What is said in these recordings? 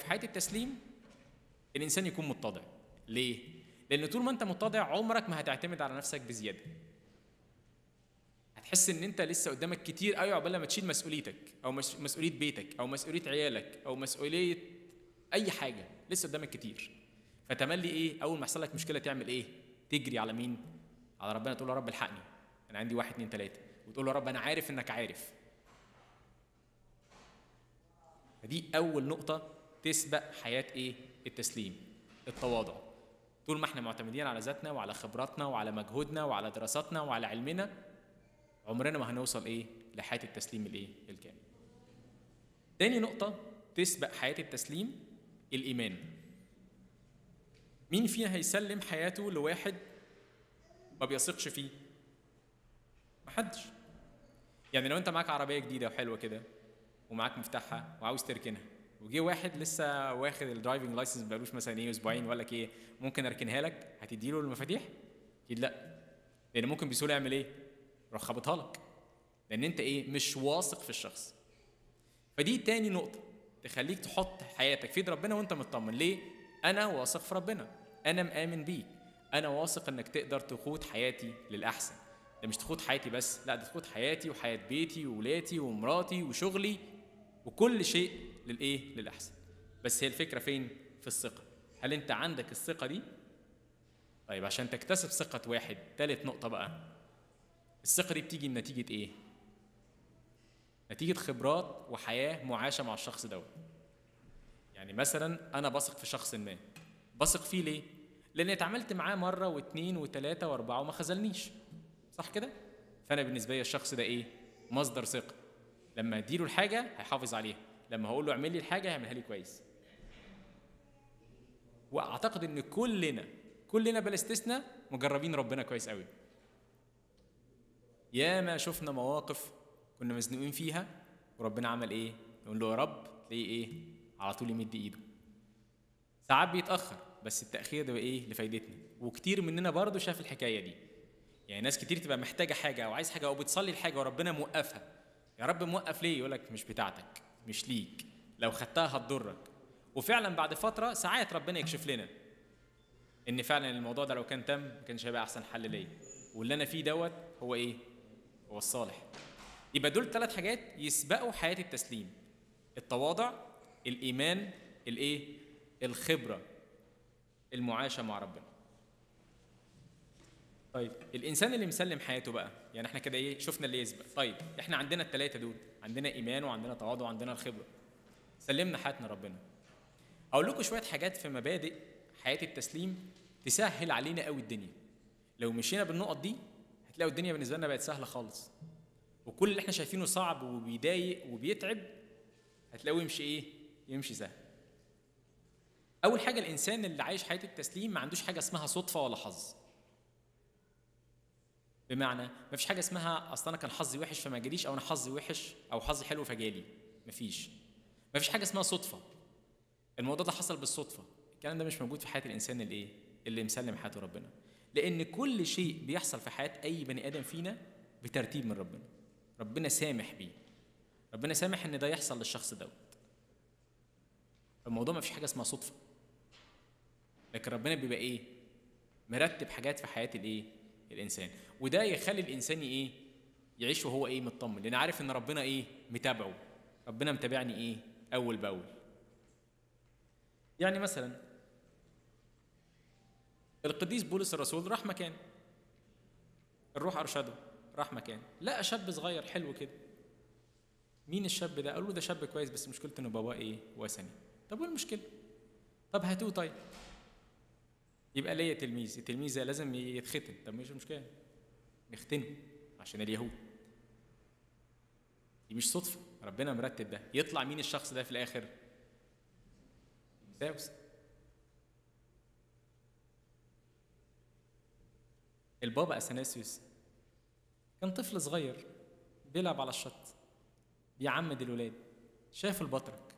في حياه التسليم الانسان يكون متضع ليه لان طول ما انت متضع عمرك ما هتعتمد على نفسك بزياده هتحس ان انت لسه قدامك كتير قوي عقبال لما تشيل مسؤوليتك او مس- مسؤوليه بيتك او مسؤوليه عيالك او مسؤوليه اي حاجه لسه قدامك كتير فتملي ايه اول ما يحصل لك مشكله تعمل ايه تجري على مين على ربنا تقول له يا رب الحقني انا عندي واحد اتنين تلاته وتقول له يا رب انا عارف انك عارف فدي اول نقطه تسبق حياه ايه التسليم التواضع طول ما احنا معتمدين على ذاتنا وعلى خبراتنا وعلى مجهودنا وعلى دراساتنا وعلى علمنا عمرنا ما هنوصل ايه لحياه التسليم الايه الكامل تاني نقطه تسبق حياه التسليم الايمان مين فينا هيسلم حياته لواحد ما بيثقش فيه محدش يعني لو انت معاك عربيه جديده وحلوه كده ومعاك مفتاحها وعاوز تركنها وجه واحد لسه واخد الدرايفنج لايسنس بقالوش مثلا ايه اسبوعين وقال لك ايه ممكن اركنها لك هتدي له المفاتيح اكيد لا لان ممكن بسهوله يعمل ايه يروح خابطها لك لان انت ايه مش واثق في الشخص فدي تاني نقطه تخليك تحط حياتك في ايد ربنا وانت مطمن ليه انا واثق في ربنا انا مآمن بيك انا واثق انك تقدر تقود حياتي للاحسن ده مش تقود حياتي بس لا ده تقود حياتي وحياه بيتي وولادي ومراتي وشغلي وكل شيء للايه للاحسن بس هي الفكره فين في الثقه هل انت عندك الثقه دي طيب عشان تكتسب ثقه واحد تالت نقطه بقى الثقه دي بتيجي من نتيجه ايه نتيجه خبرات وحياه معاشه مع الشخص دوت يعني مثلا انا بثق في شخص ما بثق فيه ليه لان اتعاملت معاه مره واثنين وثلاثه واربعه وما خذلنيش صح كده فانا بالنسبه لي الشخص ده ايه مصدر ثقه لما اديله الحاجه هيحافظ عليها لما هقول له اعمل لي الحاجه هيعملها لي كويس واعتقد ان كلنا كلنا بلا استثناء مجربين ربنا كويس قوي ياما شفنا مواقف كنا مزنوقين فيها وربنا عمل ايه نقول له يا رب تلاقيه ايه على طول يمد ايده ساعات بيتاخر بس التاخير ده ايه لفايدتنا وكتير مننا برضه شاف الحكايه دي يعني ناس كتير تبقى محتاجه حاجه او عايز حاجه او بتصلي الحاجه وربنا موقفها يا رب موقف ليه يقول لك مش بتاعتك مش ليك لو خدتها هتضرك وفعلا بعد فتره ساعات ربنا يكشف لنا ان فعلا الموضوع ده لو كان تم ما كانش هيبقى احسن حل ليا واللي انا فيه دوت هو ايه هو الصالح يبقى دول ثلاث حاجات يسبقوا حياه التسليم التواضع الايمان الايه الخبره المعاشه مع ربنا طيب الانسان اللي مسلم حياته بقى يعني احنا كده ايه شفنا اللي يسبق طيب احنا عندنا الثلاثه دول عندنا ايمان وعندنا تواضع وعندنا الخبره سلمنا حياتنا ربنا اقول لكم شويه حاجات في مبادئ حياه التسليم تسهل علينا قوي الدنيا لو مشينا بالنقط دي هتلاقوا الدنيا بالنسبه لنا بقت سهله خالص وكل اللي احنا شايفينه صعب وبيضايق وبيتعب هتلاقوه يمشي ايه يمشي سهل اول حاجه الانسان اللي عايش حياه التسليم ما عندوش حاجه اسمها صدفه ولا حظ بمعنى ما فيش حاجه اسمها اصل انا كان حظي وحش فما جاليش او انا حظي وحش او حظي حلو فجالي مفيش ما فيش حاجه اسمها صدفه الموضوع ده حصل بالصدفه الكلام ده مش موجود في حياه الانسان اللي ايه اللي مسلم حياته ربنا لان كل شيء بيحصل في حياه اي بني ادم فينا بترتيب من ربنا ربنا سامح بيه ربنا سامح ان ده يحصل للشخص دوت الموضوع ما فيش حاجه اسمها صدفه لكن ربنا بيبقى ايه مرتب حاجات في حياه الايه الانسان وده يخلي الانسان ايه يعيش وهو ايه مطمن لان عارف ان ربنا ايه متابعه ربنا متابعني ايه اول باول يعني مثلا القديس بولس الرسول راح مكان الروح ارشده راح مكان لقى شاب صغير حلو كده مين الشاب ده قال له ده شاب كويس بس مشكلته ان باباه ايه وثني طب وايه المشكله طب هاتوه طيب يبقى ليا تلميذ التلميذ ده لازم يتختن طب مش مشكله نختنه عشان اليهود دي مش صدفه ربنا مرتب ده يطلع مين الشخص ده في الاخر تيموثاوس البابا اثناسيوس كان طفل صغير بيلعب على الشط بيعمد الولاد شاف البطرك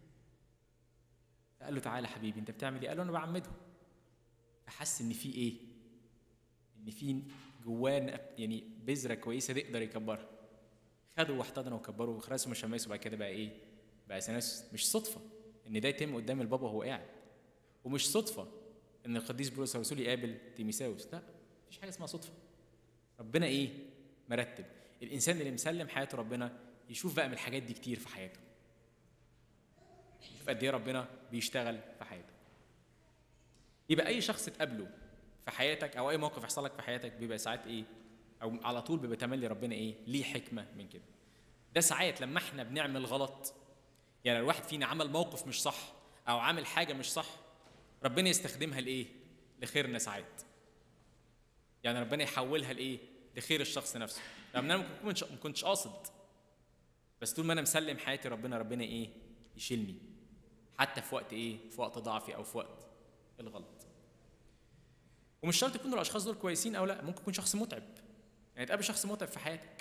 قال له تعالى حبيبي انت بتعمل ايه قال له انا بعمدهم فحس ان في ايه ان في جواه يعني بذره كويسه يقدر يكبرها خده واحتضنه وكبره ورسمه شماس وبعد كده بقى ايه بقى اثناسيوس مش صدفه ان ده يتم قدام البابا وهو قاعد ومش صدفه ان القديس بولس الرسول يقابل تيميساوس لا مفيش حاجه اسمها صدفه ربنا ايه مرتب الانسان اللي مسلم حياته ربنا يشوف بقى من الحاجات دي كتير في حياته يشوف قد ايه ربنا بيشتغل في حياته يبقى اي شخص تقابله في حياتك او اي موقف يحصل لك في حياتك بيبقى ساعات ايه او على طول بيبقى تملي ربنا ايه ليه حكمه من كده ده ساعات لما احنا بنعمل غلط يعني الواحد فينا عمل موقف مش صح او عامل حاجه مش صح ربنا يستخدمها لايه لخيرنا ساعات يعني ربنا يحولها لايه لخير الشخص نفسه رغم ان انا ممكن كنتش ما كنتش قاصد بس طول ما انا مسلم حياتي ربنا ربنا ايه يشيلني حتى في وقت ايه في وقت ضعفي او في وقت الغلط ومش شرط يكونوا الاشخاص دول كويسين او لا ممكن يكون شخص متعب يعني تقابل شخص متعب في حياتك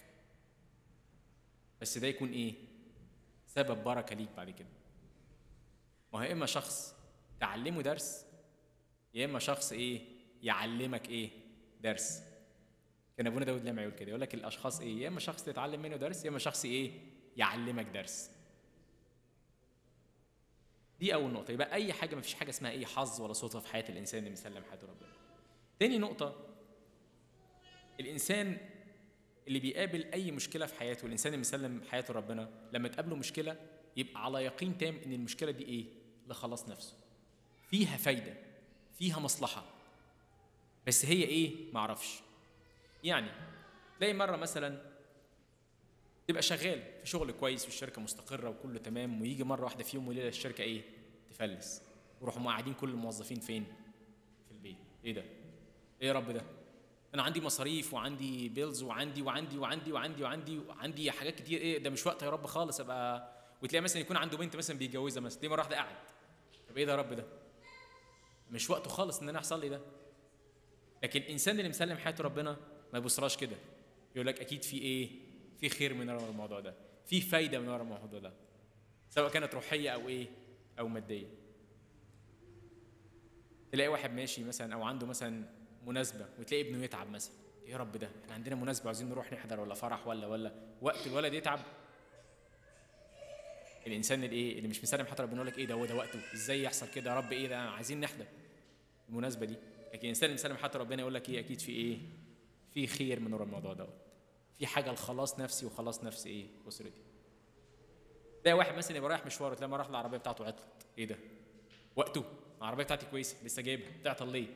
بس ده يكون ايه سبب بركه ليك بعد كده ما هو يا اما شخص تعلمه درس يا اما شخص ايه يعلمك ايه درس كان ابونا داود لما يقول كده يقول لك الاشخاص ايه يا اما شخص تتعلم منه درس يا اما شخص ايه يعلمك درس دي اول نقطه يبقى اي حاجه ما فيش حاجه اسمها ايه حظ ولا صدفه في حياه الانسان اللي مسلم حياته ربنا تاني نقطه الانسان اللي بيقابل اي مشكله في حياته الانسان اللي مسلم حياته ربنا لما تقابله مشكله يبقى على يقين تام ان المشكله دي ايه لخلاص نفسه فيها فايده فيها مصلحه بس هي ايه معرفش يعني تلاقي مره مثلا تبقى شغال في شغل كويس والشركه مستقره وكله تمام ويجي مره واحده في يوم وليله الشركه ايه تفلس ويروحوا قاعدين كل الموظفين فين في البيت ايه ده ايه يا رب ده انا عندي مصاريف وعندي بيلز وعندي وعندي وعندي وعندي وعندي وعندي حاجات كتير ايه ده مش وقت يا رب خالص ابقى وتلاقي مثلا يكون عنده بنت مثلا بيتجوزها مثلا تلاقيه مره واحده قاعد طب ايه ده يا رب ده مش وقته خالص ان انا يحصل لي ده لكن الانسان اللي مسلم حياته ربنا ما يبصراش كده يقول لك اكيد في ايه في خير من ورا الموضوع ده في فايده من ورا الموضوع ده سواء كانت روحيه او ايه او ماديه تلاقي واحد ماشي مثلا او عنده مثلا مناسبه وتلاقي ابنه يتعب مثلا إيه يا رب ده احنا عندنا مناسبه عايزين نروح نحضر ولا فرح ولا ولا وقت الولد يتعب الانسان الايه اللي مش مسلم حتى ربنا يقول لك ايه ده هو ده وقته ازاي يحصل كده يا رب ايه ده عايزين نحضر المناسبه دي لكن الانسان اللي مسلم حتى ربنا يقول لك ايه اكيد في ايه في خير من ورا الموضوع دوت في حاجه لخلاص نفسي وخلاص نفس ايه اسرتي تلاقي واحد مثلا يبقى رايح مشوار تلاقي ما راح العربيه بتاعته عطلت ايه ده وقته العربيه بتاعتي كويسه لسه جايبها تعطل ليه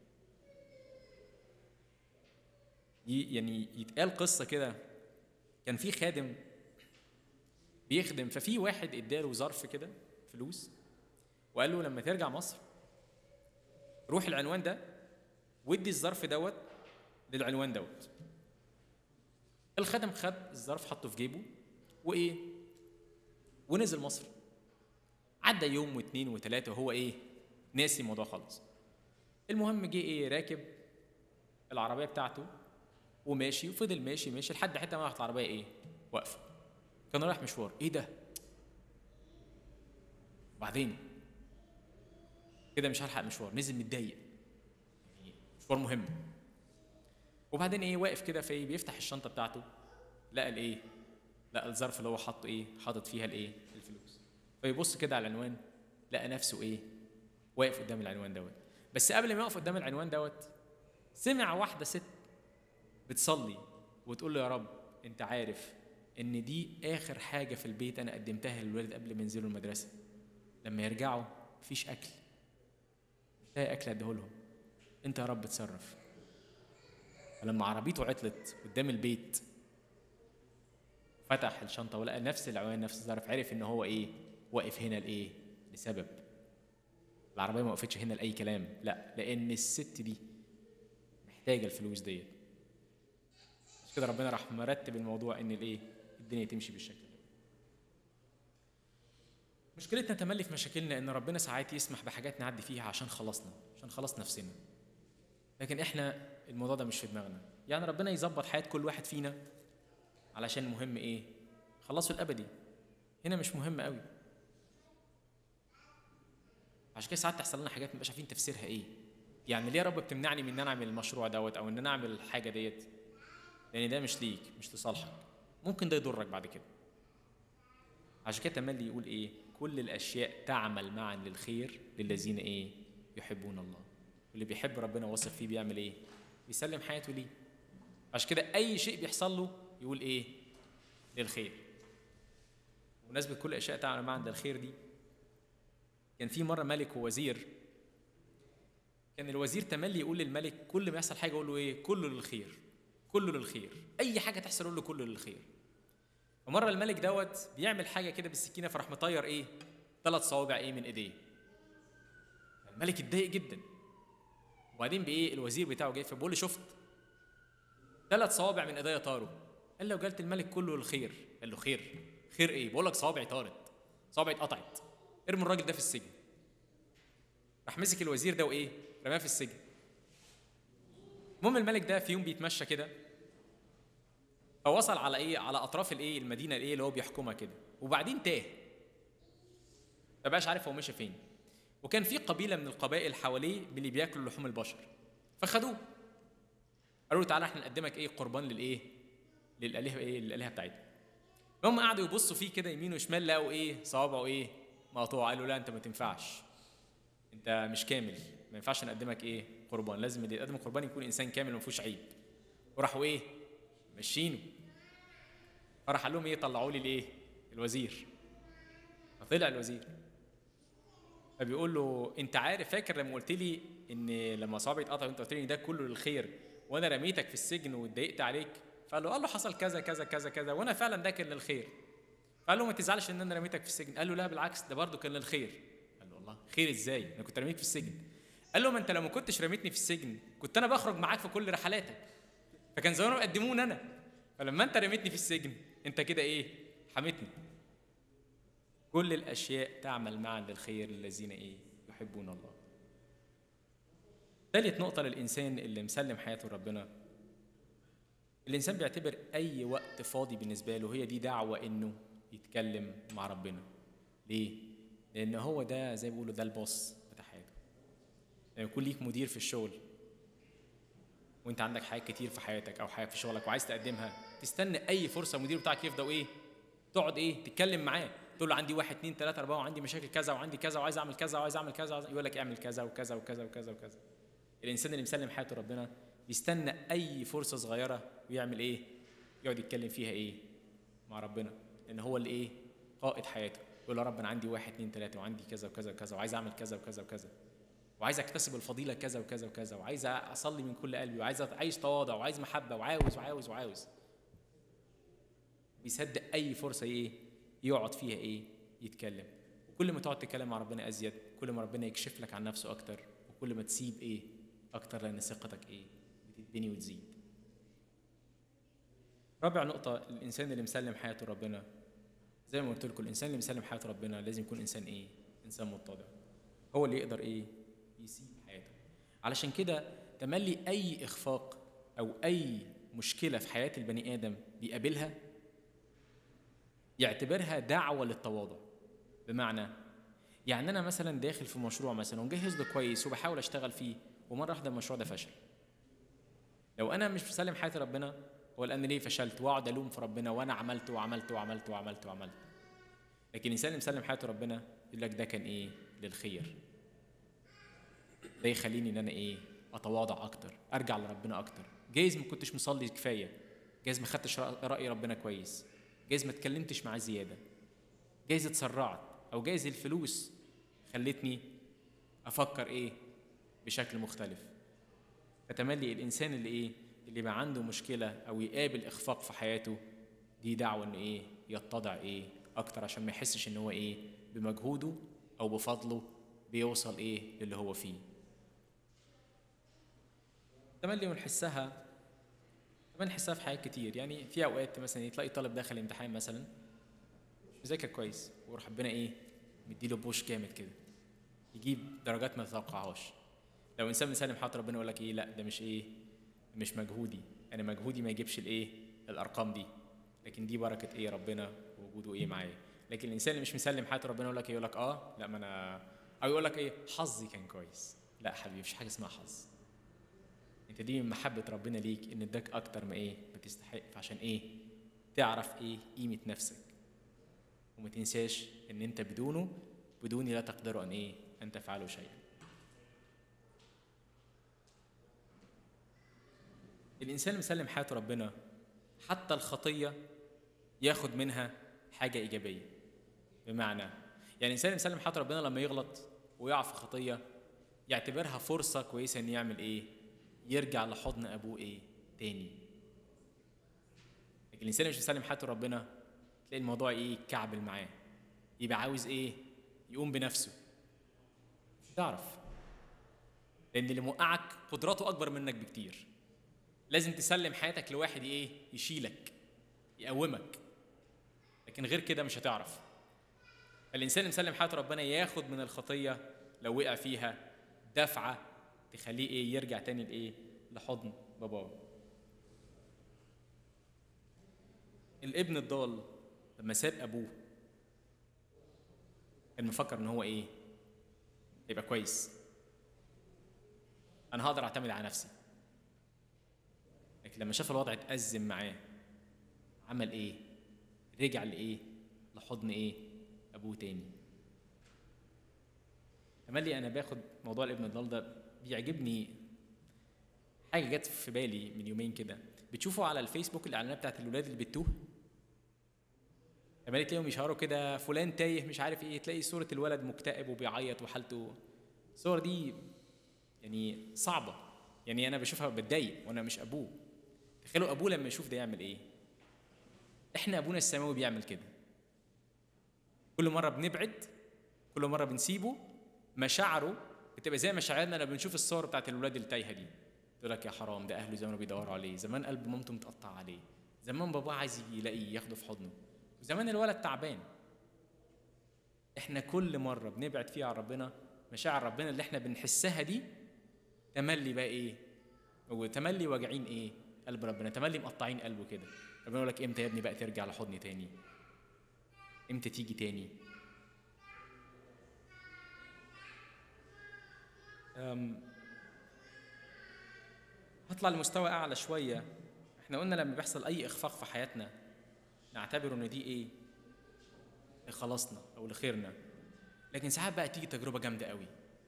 ي- يعني يتقال قصه كده كان في خادم بيخدم ففي واحد اداله ظرف كده فلوس وقال له لما ترجع مصر روح العنوان ده وادي الظرف دوت للعنوان دوت الخادم خد الظرف حطه في جيبه وايه ونزل مصر عدى يوم واثنين وثلاثه وهو ايه ناسي الموضوع خالص المهم جه ايه راكب العربيه بتاعته وماشي وفضل ماشي ماشي لحد حته ما راحت العربيه ايه واقفه كان رايح مشوار ايه ده وبعدين كده مش هلحق مشوار نزل متضايق يعني مشوار مهم وبعدين ايه واقف كده في بيفتح الشنطه بتاعته لقى الايه لقى الظرف اللي هو حاطه ايه حاطط فيها الايه الفلوس فيبص كده على العنوان لقى نفسه ايه واقف قدام العنوان دوت بس قبل ما يقف قدام العنوان دوت سمع واحده ست بتصلي وتقول له يا رب انت عارف ان دي اخر حاجه في البيت انا قدمتها للولاد قبل ما ينزلوا المدرسه لما يرجعوا مفيش اكل مش لاقي اكل اديه لهم انت يا رب اتصرف فلما عربيته عطلت قدام البيت فتح الشنطه ولقى نفس العنوان نفس الظرف عرف ان هو ايه واقف هنا لايه لسبب العربيه ما وقفتش هنا لاي كلام لا لان الست دي محتاجه الفلوس ديت عشان كده ربنا راح مرتب الموضوع ان الايه الدنيا تمشي بالشكل ده مشكلتنا تملي في مشاكلنا ان ربنا ساعات يسمح بحاجات نعدي فيها عشان خلصنا عشان خلاص نفسنا لكن احنا الموضوع ده مش في دماغنا يعني ربنا يظبط حياه كل واحد فينا علشان المهم ايه خلصوا الابدي هنا مش مهم قوي عشان كده ساعات تحصل لنا حاجات مبقاش عارفين تفسيرها ايه يعني ليه يا رب بتمنعني من ان انا اعمل المشروع دوت او ان انا اعمل الحاجه ديت لان ده مش ليك مش لصالحك ممكن ده يضرك بعد كده عشان كده تملي يقول ايه كل الاشياء تعمل معا للخير للذين ايه يحبون الله اللي بيحب ربنا واثق فيه بيعمل ايه بيسلم حياته ليه عشان كده اي شيء بيحصل له يقول ايه للخير بمناسبة كل الاشياء تعمل معا للخير دي كان في مرة ملك ووزير كان الوزير تملي يقول للملك كل ما يحصل حاجة يقول له ايه كله للخير كله للخير اي حاجة تحصل يقول له كله للخير ومره الملك دوت بيعمل حاجه كده بالسكينه فراح مطير ايه ثلاث صوابع ايه من ايديه الملك اتضايق جدا وبعدين بايه الوزير بتاعه جاي فبيقول له شفت ثلاث صوابع من ايديا طاروا قال له قالت الملك كله الخير قال له خير خير ايه بقول لك صوابعي طارت صوابعي اتقطعت ارمي الراجل ده في السجن راح مسك الوزير ده وايه رماه في السجن المهم الملك ده في يوم بيتمشى كده فوصل على ايه على اطراف الايه المدينه الايه اللي هو بيحكمها كده وبعدين تاه ما بقاش عارف هو ماشي فين وكان في قبيله من القبائل حواليه من اللي بياكلوا لحوم البشر فخدوه قالوا له تعالى احنا نقدمك ايه قربان للايه للالهه ايه للالهه بتاعتنا هم قعدوا يبصوا فيه كده يمين وشمال لقوا ايه صوابعه ايه مقطوع قالوا لا انت ما تنفعش انت مش كامل ما ينفعش نقدمك ايه قربان لازم اللي يقدم قربان يكون انسان كامل ما فيهوش عيب وراحوا ايه ماشيينه فراح قال لهم ايه طلعوا لي الايه الوزير فطلع الوزير فبيقول له انت عارف فاكر لما قلت لي ان لما صابعي اتقطع وانت قلت لي ان ده كله للخير وانا رميتك في السجن واتضايقت عليك فقال له قال له حصل كذا كذا كذا كذا وانا فعلا ده كان للخير فقال له ما تزعلش ان انا رميتك في السجن قال له لا بالعكس ده برضه كان للخير قال له والله خير ازاي انا كنت رميك في السجن قال له ما انت لو ما كنتش رميتني في السجن كنت انا بخرج معاك في كل رحلاتك فكان زمانهم يقدموني انا فلما انت رميتني في السجن انت كده ايه حميتني كل الاشياء تعمل معا للخير للذين ايه يحبون الله ثالث نقطة للإنسان اللي مسلم حياته لربنا الإنسان بيعتبر أي وقت فاضي بالنسبة له هي دي دعوة إنه يتكلم مع ربنا ليه؟ لأن هو ده زي ما بيقولوا ده الباص بتاع حياته لما يكون ليك مدير في الشغل وانت عندك حاجات كتير في حياتك او حاجه في شغلك وعايز تقدمها تستنى اي فرصه المدير بتاعك يفضى وايه تقعد ايه تتكلم معاه تقول له عندي واحد اتنين تلاته اربعه وعندي مشاكل كذا وعندي كذا وعايز اعمل كذا وعايز اعمل كذا وعايز... يقول لك اعمل كذا وكذا وكذا وكذا وكذا الانسان اللي مسلم حياته ربنا بيستنى اي فرصه صغيره ويعمل ايه يقعد يتكلم فيها ايه مع ربنا لان هو اللي ايه قائد حياته يقول له يا رب انا عندي واحد اتنين تلاته وعندي كذا وكذا وكذا وعايز اعمل كذا وكذا وكذا وعايز اكتسب الفضيله كذا وكذا وكذا وعايز اصلي من كل قلبي وعايز عايز تواضع وعايز محبه وعاوز وعاوز وعاوز بيصدق اي فرصه ايه يقعد فيها ايه يتكلم وكل ما تقعد تتكلم مع ربنا ازيد كل ما ربنا يكشف لك عن نفسه اكتر وكل ما تسيب ايه اكتر لان ثقتك ايه بتتبني وتزيد رابع نقطة الإنسان اللي مسلم حياته ربنا زي ما قلت لكم الإنسان اللي مسلم حياته ربنا لازم يكون إنسان إيه؟ إنسان متضع هو اللي يقدر إيه؟ يسيب حياته علشان كده تملي أي إخفاق أو أي مشكلة في حياة البني آدم بيقابلها يعتبرها دعوة للتواضع بمعنى يعني أنا مثلا داخل في مشروع مثلا ومجهز له كويس وبحاول أشتغل فيه ومرة واحدة المشروع ده فشل لو أنا مش مسلم حياتي ربنا هو لأن ليه فشلت وأقعد ألوم في ربنا وأنا عملت وعملت وعملت وعملت وعملت لكن الإنسان اللي مسلم حياته ربنا يقول لك ده كان إيه للخير ده يخليني ان انا ايه اتواضع اكتر ارجع لربنا اكتر جايز ما كنتش مصلي كفايه جايز ما خدتش راي ربنا كويس جايز ما اتكلمتش معاه زياده جايز اتسرعت او جايز الفلوس خلتني افكر ايه بشكل مختلف فتملي الانسان اللي ايه اللي بقى عنده مشكله او يقابل اخفاق في حياته دي دعوه انه ايه يتضع ايه اكتر عشان ما يحسش ان هو ايه بمجهوده او بفضله بيوصل ايه للي هو فيه تملي ونحسها كمان نحسها في حاجات كتير يعني في اوقات مثلا تلاقي طالب داخل امتحان مثلا مش مذاكر كويس ويروح ربنا ايه مديله بوش جامد كده يجيب درجات ما تتوقعهاش لو انسان مسلم حاطط ربنا يقول لك ايه لا ده مش ايه مش مجهودي انا مجهودي ما يجيبش الايه الارقام دي لكن دي بركه ايه ربنا ووجوده ايه معايا لكن الانسان اللي مش مسلم حياته ربنا يقول لك يقول لك اه لا ما انا او يقول لك ايه حظي كان كويس لا حبيبي مفيش حاجه اسمها حظ انت دي من محبه ربنا ليك ان اداك اكتر ما ايه ما تستحق فعشان ايه تعرف ايه قيمه نفسك وما تنساش ان انت بدونه بدوني لا تقدروا ان ايه ان تفعلوا شيئا الانسان اللي مسلم حياته ربنا حتى الخطيه ياخد منها حاجه ايجابيه بمعنى يعني الانسان اللي مسلم حياته ربنا لما يغلط ويقع في خطيه يعتبرها فرصه كويسه ان يعمل ايه يرجع لحضن ابوه ايه تاني لكن الانسان اللي مش مسلم حياته ربنا تلاقي الموضوع ايه كعبل معاه يبقى عاوز ايه يقوم بنفسه مش هتعرف لان اللي موقعك قدراته اكبر منك بكتير لازم تسلم حياتك لواحد ايه يشيلك يقومك لكن غير كده مش هتعرف الانسان اللي مسلم حياته ربنا ياخد من الخطيه لو وقع فيها دفعه تخليه ايه يرجع تاني لايه لحضن باباه الابن الضال لما ساب ابوه كان مفكر ان هو ايه يبقى كويس انا هقدر اعتمد على نفسي لكن لما شاف الوضع اتأزم معاه عمل ايه رجع لايه لحضن ايه ابوه تاني تملي انا باخد موضوع الابن الضال ده بيعجبني حاجه جت في بالي من يومين كده بتشوفوا على الفيسبوك الاعلانات بتاعت الولاد اللي بتوه لما تلاقيهم يشهروا كده فلان تايه مش عارف ايه تلاقي صوره الولد مكتئب وبيعيط وحالته الصور دي يعني صعبه يعني انا بشوفها بتضايق وانا مش ابوه تخيلوا ابوه لما يشوف ده يعمل ايه احنا ابونا السماوي بيعمل كده كل مره بنبعد كل مره بنسيبه مشاعره بتبقى زي مشاعرنا لما بنشوف الصور بتاعت الولاد التايهه دي تقول لك يا حرام ده اهله زمان بيدوروا عليه زمان قلب مامته متقطع عليه زمان باباه عايز يلاقيه ياخده في حضنه وزمان الولد تعبان احنا كل مره بنبعد فيها عن ربنا مشاعر ربنا اللي احنا بنحسها دي تملي بقى ايه وتملي واجعين ايه قلب ربنا تملي مقطعين قلبه كده ربنا يقول لك امتى يا ابني بقى ترجع لحضني تاني امتى تيجي تاني أم هطلع لمستوى اعلى شويه احنا قلنا لما بيحصل اي اخفاق في حياتنا نعتبره ان دي ايه لخلاصنا او لخيرنا لكن ساعات بقى تيجي تجربه جامده قوي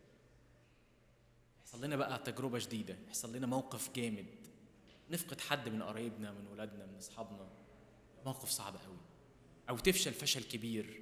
يحصل لنا بقى تجربه شديده يحصل لنا موقف جامد نفقد حد من قرايبنا من ولادنا من اصحابنا موقف صعب قوي او تفشل فشل كبير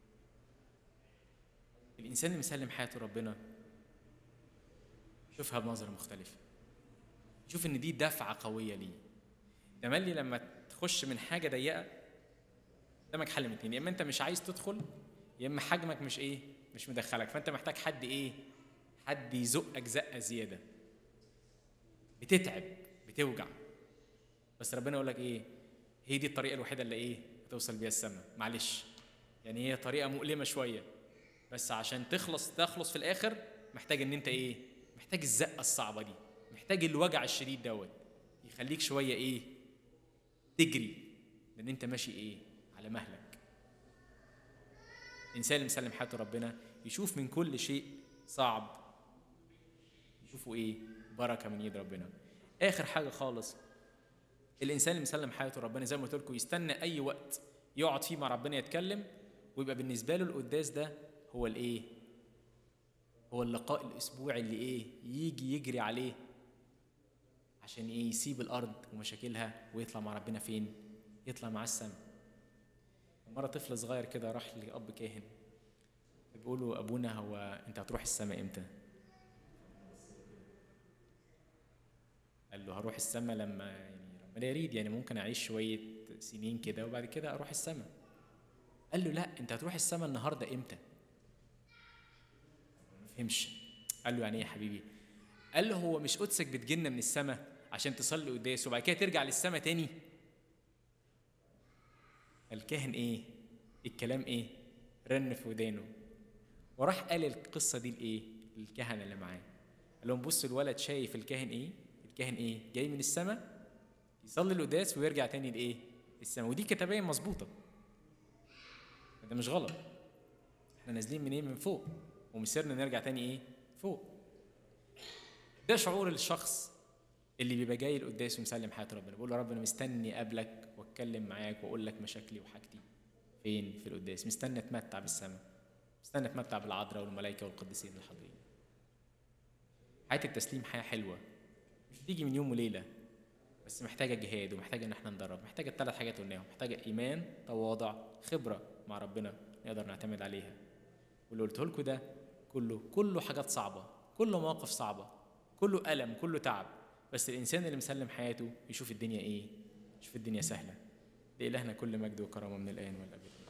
الانسان اللي مسلم حياته ربنا يشوفها بنظره مختلفه يشوف ان دي دفعه قويه ليه تملي لما تخش من حاجه ضيقه قدامك حل من اتنين يا اما انت مش عايز تدخل يا اما حجمك مش ايه مش مدخلك فانت محتاج حد ايه حد يزقك زقه زياده بتتعب بتوجع بس ربنا يقول لك ايه هي دي الطريقه الوحيده اللي ايه توصل بيها السماء معلش يعني هي طريقه مؤلمه شويه بس عشان تخلص تخلص في الاخر محتاج ان انت ايه محتاج الزقه الصعبه دي محتاج الوجع الشديد دوت يخليك شويه ايه تجري لان انت ماشي ايه على مهلك الانسان اللي مسلم حياته ربنا يشوف من كل شيء صعب يشوفوا ايه بركه من يد ربنا اخر حاجه خالص الانسان اللي مسلم حياته ربنا زي ما قلت لكم يستنى اي وقت يقعد فيه مع ربنا يتكلم ويبقى بالنسبه له القداس ده هو الايه هو اللقاء الاسبوعي اللي ايه يجي يجري عليه عشان ايه يسيب الارض ومشاكلها ويطلع مع ربنا فين يطلع مع السماء مره طفل صغير كده راح لاب كاهن بيقول له ابونا هو انت هتروح السماء امتى قال له هروح السماء لما يعني ربنا يريد يعني ممكن اعيش شويه سنين كده وبعد كده اروح السماء قال له لا انت هتروح السماء النهارده امتى ما فهمش قال له يعني ايه يا حبيبي قال له هو مش قدسك بتجينا من السماء عشان تصلي قداس وبعد كده ترجع للسماء تاني الكاهن ايه الكلام ايه رن في ودانه وراح قال القصه دي لايه للكهنه اللي معاه قال لهم بصوا الولد شايف الكاهن ايه الكاهن ايه جاي من السماء يصلي القداس ويرجع تاني لايه السماء ودي كتابيا مظبوطه ده مش غلط احنا نازلين من ايه من فوق ومسيرنا نرجع تاني ايه فوق ده شعور الشخص اللي بيبقى جاي القداس ومسلم حياته ربنا بيقول له يا رب انا مستني اقابلك واتكلم معاك واقول لك مشاكلي وحاجتي فين في القداس مستني اتمتع بالسماء مستني اتمتع بالعذراء والملائكه والقديسين الحاضرين حياه التسليم حياه حلوه مش بتيجي من يوم وليله بس محتاجه جهاد ومحتاجه ان احنا ندرب محتاجه الثلاث حاجات قلناهم محتاجه ايمان تواضع خبره مع ربنا نقدر نعتمد عليها واللي قلته لكم ده كله كله حاجات صعبه كله مواقف صعبه كله الم كله تعب بس الانسان اللي مسلم حياته يشوف الدنيا ايه يشوف الدنيا سهله لإلهنا كل مجد وكرامه من الان والابد